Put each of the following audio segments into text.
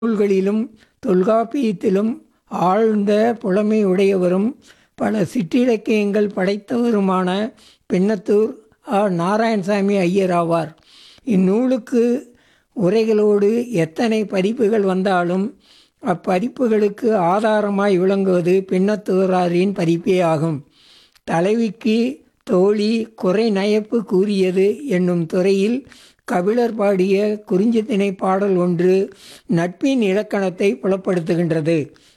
நூல்களிலும் தொல்காப்பியத்திலும் ஆழ்ந்த புலமையுடையவரும் பல சிற்றிலக்கியங்கள் படைத்தவருமான பின்னத்தூர் அ. நாராயணசாமி ஐயர் ஆவார். இந்நூலுக்கு உரைகளோடு எத்தனை பதிப்புகள் வந்தாலும் அப்பதிப்புகளுக்கு ஆதாரமாய் விளங்குவது பின்னத்தூராரின் பதிப்பே ஆகும். தலைவிக்கு தோழி குறைநயப்பு கூறியது என்னும் துறையில் கபிலர் பாடிய குறிஞ்சித்திணைப் பாடல் ஒன்று நட்பின் இலக்கணத்தைப் புலப்படுத்துகின்றது.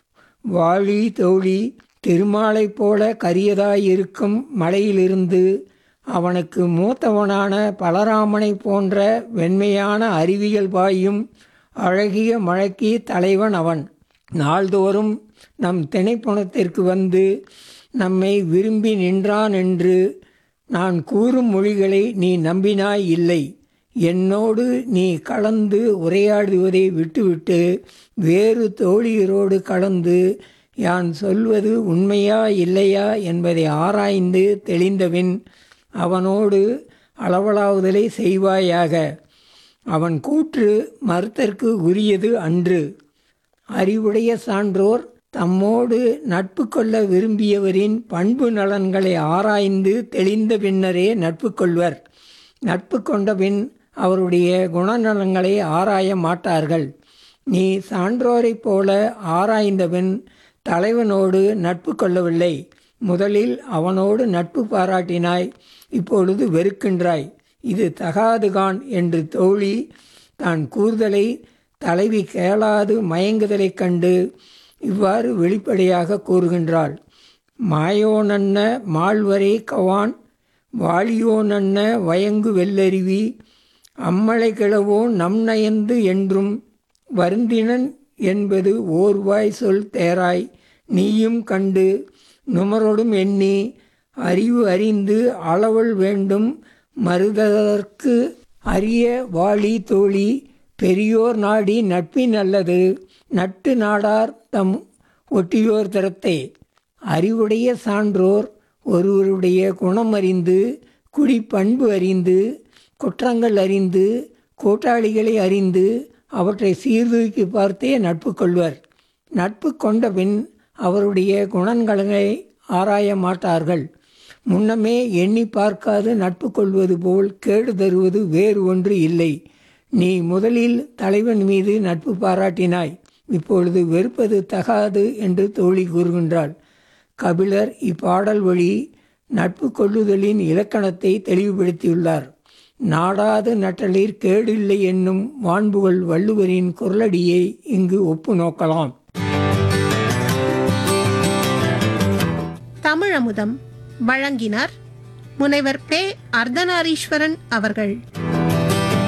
வாழி தோழி திருமாலைப் போல கரியதாய் இருக்கும் மலையிலிருந்து அவனுக்கு மூத்தவனான பலராமனைப் போன்ற வெண்மையான அருவிகள் பாயும் அழகிய மலைக்கு தலைவன் அவன். நாள்தோறும் நம் திணைப்புணத்திற்கு வந்து நம்மை விரும்பி நின்றானென்று நான் கூறும் மொழிகளை நீ நம்பினாய் இல்லை. என்னோடு நீ கலந்து உரையாடுவதை விட்டுவிட்டு வேறு தோழியரோடு கலந்து யான் சொல்வது உண்மையா இல்லையா என்பதை ஆராய்ந்து தெளிந்தபின் அவனோடு அளவளாவுதலைச் செய்வாயாக. அவன் கூற்று மறுத்தற்கு உரியது அன்று. அறிவுடைய சான்றோர் தம்மோடு நட்பு கொள்ள விரும்பியவரின் பண்பு நலன்களை ஆராய்ந்து தெளிந்த பின்னரே நட்பு கொள்வர். நட்பு கொண்டபின் அவருடைய குணநலன்களை ஆராய மாட்டார்கள். நீ சான்றோரைப் போல ஆராய்ந்தபின் தலைவனோடு நட்பு கொள்ளவில்லை. முதலில் அவனோடு நட்பு பாராட்டினாய் இப்பொழுது வெறுக்கின்றாய். இது தகாதுகான் என்று தோழி தான் கூறுதலை தலைவி கேளாது மயங்குதலைக் கண்டு இவ்வாறு வெளிப்படையாகக் கூறுகின்றாள். மாயோனன்ன மால்வரை கவான் வாழியோனன்ன வயங்கு வெள்ளருவி அம்மலை கிழவோன் நம்நயந்து என்றும் வருந்தினன் என்பது ஓர்வாய் சொல் தேராய் நீயும் கண்டு நுமரொடும் எண்ணி அறிவு அறிந்து அளவல் வேண்டும் மறுதற்கு அரிய வாழி தோழி பெரியோர் நாடி நட்பின் அல்லது நட்டு நாடார் தம் ஒட்டியோர் திறத்தே. அறிவுடைய சான்றோர் ஒருவருடைய குணம் அறிந்து குடிப்பண்பு அறிந்து குற்றங்கள் அறிந்து கூட்டாளிகளை அறிந்து அவற்றை சீர்தூக்கிப் பார்த்தே நட்பு கொள்வர். நட்பு கொண்டபின் அவருடைய குணநலன்களை ஆராய மாட்டார்கள். முன்னமே எண்ணிப் பார்க்காது நட்பு கொள்வது போல் கேடு தருவது வேறு ஒன்று இல்லை. நீ முதலில் தலைவன் மீது நட்பு பாராட்டினாய். இப்பொழுது வெறுப்பது தகாது என்று தோழி கூறுகின்றாள். கபிலர் இப்பாடல் வழி நட்பு கொள்ளுதலின் இலக்கணத்தை தெளிவுபடுத்தியுள்ளார். நாடாது நட்டலிற் கேடில்லை என்னும் வான்புகழ் வள்ளுவரின் குறளடியை இங்கு ஒப்பு நோக்கலாம். தமிழமுதம் வழங்கினார் முனைவர் பெ. அர்த்தநாரீஸ்வரன் அவர்கள்.